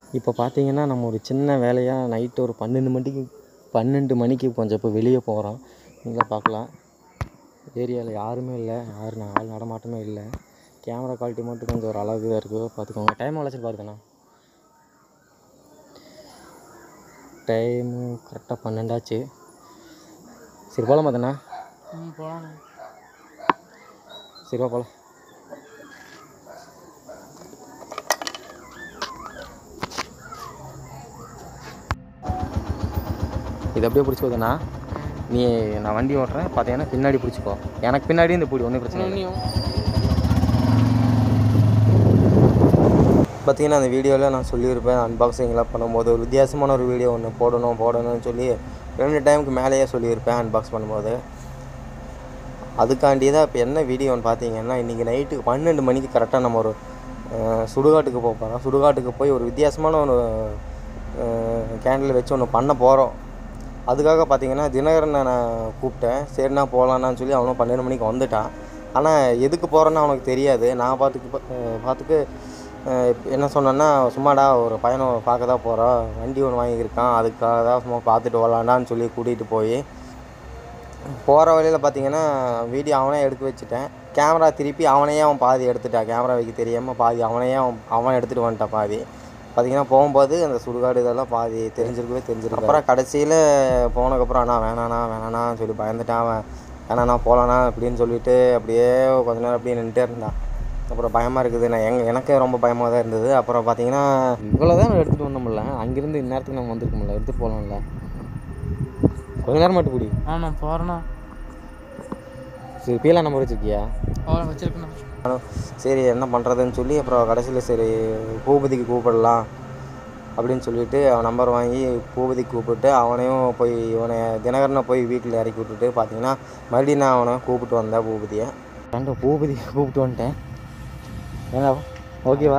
இப்போ பார்த்தீங்கன்னா நம்ம ஒரு சின்ன வேலையாக நைட்டு ஒரு பன்னெண்டு மணிக்கு பன்னெண்டு மணிக்கு கொஞ்சம் இப்போ வெளியே போகிறோம் நீங்களே பார்க்கலாம் ஏரியாவில் யாருமே இல்லை யாரும் நா- ஆள் நடமாட்டமே இல்லை கேமரா குவாலிட்டி மட்டும் கொஞ்சம் ஒரு அளவுக்கு தான் இருக்குது பார்த்துக்கோங்க டைம் வளர்ச்சி பாருங்கண்ணா டைமு கரெக்டாக பன்னெண்டாச்சு சரி போகலாம் பார்த்தண்ணா ம் போகலாண்ணே சரி வா போகலாம் இது அப்படியே பிடிச்சிக்கோதுண்ணா நீ நான் வண்டி ஓட்டுறேன் பார்த்தீங்கன்னா பின்னாடி பிடிச்சிக்கோ எனக்கு பின்னாடி இந்த பிடி ஒன்றும் பிரச்சனை இல்லை இன்னும் பார்த்தீங்கன்னா அந்த வீடியோவில் நான் சொல்லியிருப்பேன் அன்பாக்சிங்லாம் பண்ணும்போது ஒரு வித்தியாசமான ஒரு வீடியோ ஒன்று போடணும் போடணும்னு சொல்லி ரெண்டு டைமுக்கு மேலேயே சொல்லியிருப்பேன் அன்பாக்ஸ் பண்ணும்போது அதுக்காண்டி தான் இப்போ என்ன வீடியோன்னு பார்த்தீங்கன்னா இன்றைக்கி நைட்டு பன்னெண்டு மணிக்கு கரெக்டாக நம்ம ஒரு அஹ், சுடுகாட்டுக்கு போக போகிறோம் சுடுகாட்டுக்கு போய் ஒரு வித்தியாசமான ஒரு கேண்டில் வச்சு ஒன்று பண்ண போகிறோம் அதுக்காக பார்த்தீங்கன்னா தினகரனை நான் கூப்பிட்டேன் சரிண்ணா போகலான்னு சொல்லி அவனும் பன்னெண்டு மணிக்கு வந்துட்டான் ஆனால் எதுக்கு போகிறேன்னு அவனுக்கு தெரியாது நான் பார்த்துக்கு பா- அஹ் பார்த்துக்கு அஹ் என்ன சொன்னேன்னா சும்மாடா ஒரு பையனை பார்க்க தான் போகிறோம் வண்டி ஒன்று வாங்கியிருக்கான் அதுக்காக தான் சும்மா பார்த்துட்டு வரலாண்டான்னு சொல்லி கூட்டிகிட்டு போய் போகிற வழியில் பார்த்தீங்கன்னா வீடியோ அவனே எடுக்க வச்சுட்டேன் கேமரா திருப்பி அவனையே அவன் பாதி எடுத்துட்டான் கேமரா வைக்க தெரியாமல் பாதி அவனையே அவன் அவன் எடுத்துகிட்டு வந்துட்டான் பாதி பார்த்தீங்கன்னா போகும்போது அந்த சுடுகாடு இதெல்லாம் பாதி தெரிஞ்சிருக்கவே தெரிஞ்சிருக்கு அப்புறம் கடைசியில் போனதுக்கப்புறம் அண்ணா வேணாண்ணா வேணாண்ணா சொல்லி பயந்துட்டான் அவன் வேணாண்ணா போகலாண்ணா அப்படின்னு சொல்லிட்டு அப்படியே கொஞ்ச நேரம் அப்படியே நின்றுட்டே இருந்தான் அப்புறம் பயமாக இருக்குது நான் எங்க எனக்கே ரொம்ப பயமாக தான் இருந்தது அப்புறம் பார்த்தீங்கன்னா இவ்வளோ தான் எடுத்துகிட்டு வந்தோம்ல அங்கேருந்து இந்நேரத்துக்கு நம்ம வந்திருக்க முடியல எடுத்துகிட்டு போகலாம்ல கொஞ்ச நேரம் மட்டும் கூடி ஆ நான் போகிறேண்ணா சரி பீலா நம்பர் வச்சுருக்கியா அவ்வளோ வச்சிருக்கேண்ணா நானும் சரி என்ன பண்ணுறதுன்னு சொல்லி அப்புறம் கடைசியில் சரி பூபதிக்கு கூப்பிடலாம் அப்படின்னு சொல்லிட்டு அவன் நம்பர் வாங்கி பூபதிக்கு கூப்பிட்டு அவனையும் போய் இவனை தினகரனை போய் வீட்டில் இறக்கி விட்டுட்டு பார்த்தீங்கன்னா மறுபடியும் நான் அவனை கூப்பிட்டு வந்தேன் பூபதியை ரெண்டு பூபதி கூப்பிட்டு வந்துட்டேன் ஏன்னா ஓகேவா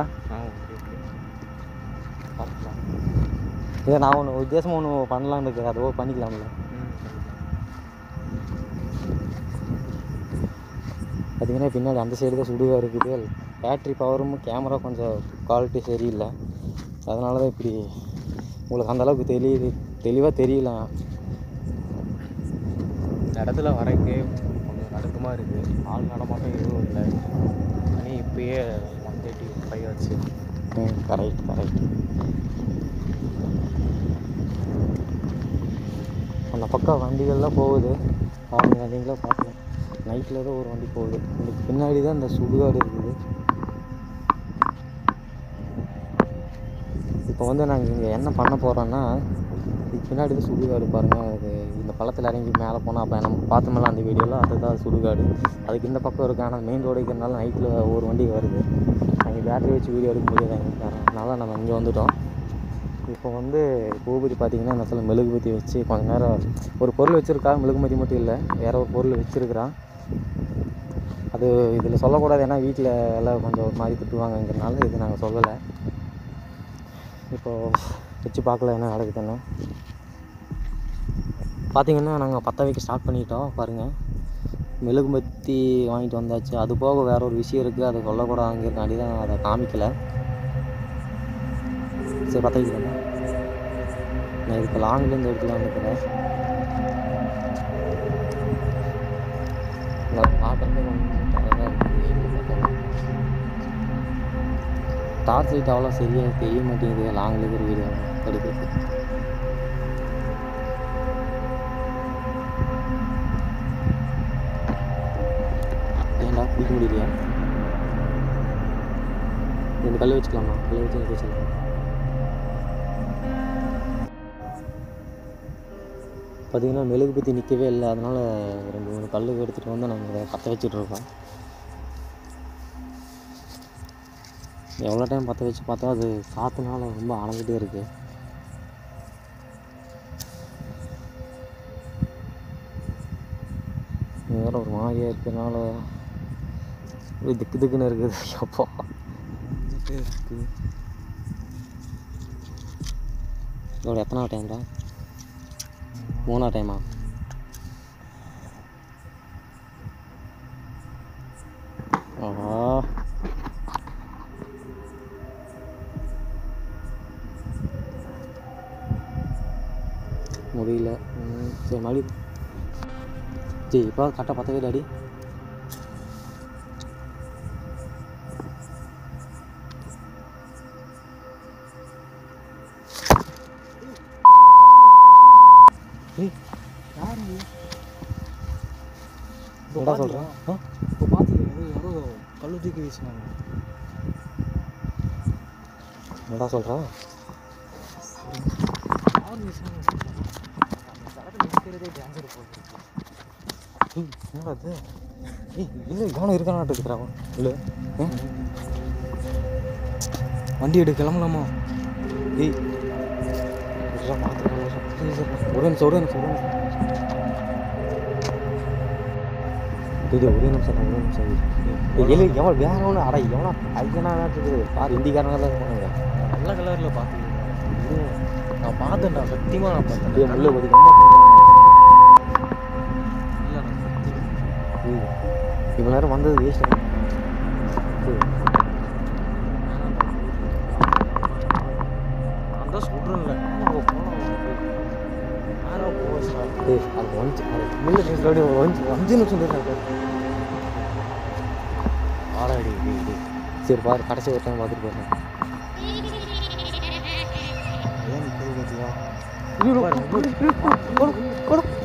இதை நான் ஒன்று வித்தியாசமாக ஒன்று பண்ணலான்னு இருக்கிறேன் அதோ பண்ணிக்கலாம்ல பார்த்தீங்கன்னா பின்னாடி அந்த சைடு தான் சுடுகாடு இருக்குது பேட்ரி பவரும் கேமரா கொஞ்சம் குவாலிட்டி சரியில்லை அதனால தான் இப்படி உங்களுக்கு அந்த அளவுக்கு தெரியுது தெளிவாக தெரியல இந்த இடத்துல வரக்கு கொஞ்சம் நடுக்கமாக இருக்குது ஆள் நடமாட்டம் எதுவும் இல்லை மணி இப்பயே ஒன் தேர்ட்டி ஃபைவ் ஆச்சு கரெக்ட் கரெக்ட் அந்த பக்கம் வண்டிகள்லாம் போகுது பாருங்க நீங்களே பார்க்கலாம் நைட்டில் தான் ஒரு வண்டி போகுது இதுக்கு பின்னாடி தான் இந்த சுடுகாடு இருக்குது இப்போ வந்து நாங்கள் இங்கே என்ன பண்ண போகிறோன்னா இதுக்கு பின்னாடி தான் சுடுகாடு பாருங்கள் அது இந்த பள்ளத்தில் இறங்கி மேலே போனால் அப்போ நம்ம பார்த்தோம்ல அந்த வீடியோவில் அதுதான் சுடுகாடு அதுக்கு இந்த பக்கம் இருக்கு ஆனால் மெயின் ரோடு இருக்கிறனால நைட்டில் ஒரு வண்டி வருது அங்கே பேட்டரி வச்சு வீடியோ எடுக்க முடியாது எங்களுக்கு அதனால நம்ம இங்கே வந்துட்டோம் இப்போ வந்து பூபதி பார்த்தீங்கன்னா இந்த இடத்துல மெழுகுபத்தி வச்சு கொஞ்ச நேரம் ஒரு பொருள் வச்சுருக்கா மெழுகுபத்தி மட்டும் இல்லை வேற ஒரு பொருள் வச்சுருக்கிறான் அது இதில் சொல்லக்கூடாது ஏன்னா வீட்டில் எல்லாம் கொஞ்சம் ஒரு மாதிரி திட்டுவாங்கங்கிறனால இது நாங்கள் சொல்லலை இப்போது வச்சு பார்க்கல என்ன நடக்குதுன்னு பார்த்தீங்கன்னா நாங்கள் பற்ற வைக்க ஸ்டார்ட் பண்ணிட்டோம் பாருங்கள் மெழுகுபத்தி வாங்கிட்டு வந்தாச்சு அது போக வேற ஒரு விஷயம் இருக்குது அது சொல்லக்கூடாதுங்கிறதுக்காண்டி தான் அதை காமிக்கலை சரி பற்ற வைக்கிறேன் நான் இதுக்கு லாங்லேருந்து எடுக்கலாம்னு இருக்கிறேன் பார்க்குறது கொஞ்சம் டயர்டாக இருக்குது டார்ச் லைட் அவ்வளோ சரியாக தெரிய மாட்டேங்குது லாங்கில் இருக்கிற வீடியோ எடுக்கிறது ஏன்டா பிடிக்க முடியலையா இந்த கல் வச்சுக்கலாமா கல் வச்சு எடுத்து வச்சுக்கலாம் பார்த்தீங்கன்னா மெழுகுபத்தி நிற்கவே இல்லை அதனால் ரெண்டு மூணு கல் எடுத்துகிட்டு வந்து நாங்கள் இதை பற்ற வச்சுட்டு இருக்கோம் எவ்வளோ டைம் பற்ற வச்சு பார்த்தா அது காற்றுனால ரொம்ப அணைஞ்சிட்டே இருக்குது வேற ஒரு மாதிரியாக இருக்கிறனால ஒரு திக்கு திக்குன்னு இருக்குது எப்போ இருக்குது இதோட எத்தனை டைம்டா மூணா டைமா ஆஹா முடியல ம், சரி மறுபடியும் ஜி இப்போ கரெக்டாக பத்தவே டாடி ஏய் யார் நீ என்னடா சொல்கிறேன் ஆ இப்போ பார்த்து யாரோ கல்லு தூக்கி வீசினாங்க என்னடா சொல்கிறா யார் வீசினாங்க சடக்கு நிற்கிறதே டேஞ்சர் போகுது ஏய் என்னடா இது ஏய் இல்லை கவனம் இருக்கானாட்டு இருக்கிறான் இல்லை வண்டி எடு கிளம்பலாமா ஏய் இருடா, பார்த்துக்கலாம், இருடா. சரி, சரி. ஒரே நிமிஷம் ஒரே நிமிஷம் ஒரே நிமிஷம் இது ஒரே நிமிஷம் ஒரே நிமிஷம் ஏய், இல்லை எவ்வளோ வேற ஒன்று அடா எவ்வளோ ஐயனா இருக்குது பாரு இந்திக்காரங்க தான் இருப்பாங்க நல்ல கலரில் பார்த்துருக்கேன் நான் பார்த்தேன்டா சத்தியமாக நான் பார்த்தேன் ஏய் முள்ள ஒரு கம்மா இல்லை நான் சத்தியம் ஏய் இவ்வளோ நேரம் வந்தது வேஸ்ட் நான் தான் சொல்கிறேன்ல ஆமாம் போகலாம் யாரோ போஸ்டா ஏய் அது ஒஞ்சு அது முள்ள நிமிஷம் அப்படியே ஒரு அஞ்சு அஞ்சு நிமிஷம் தான் ஆடாடி சரி பாரு கடைசி ஒரு டைம் பார்த்துட்டு போகிறேன் ஏன் நிற்கிறது பார்த்தியா ஐயோ, ஐயோ, ஐயோ, ஐயோ, ஐயோ, ஐயோ,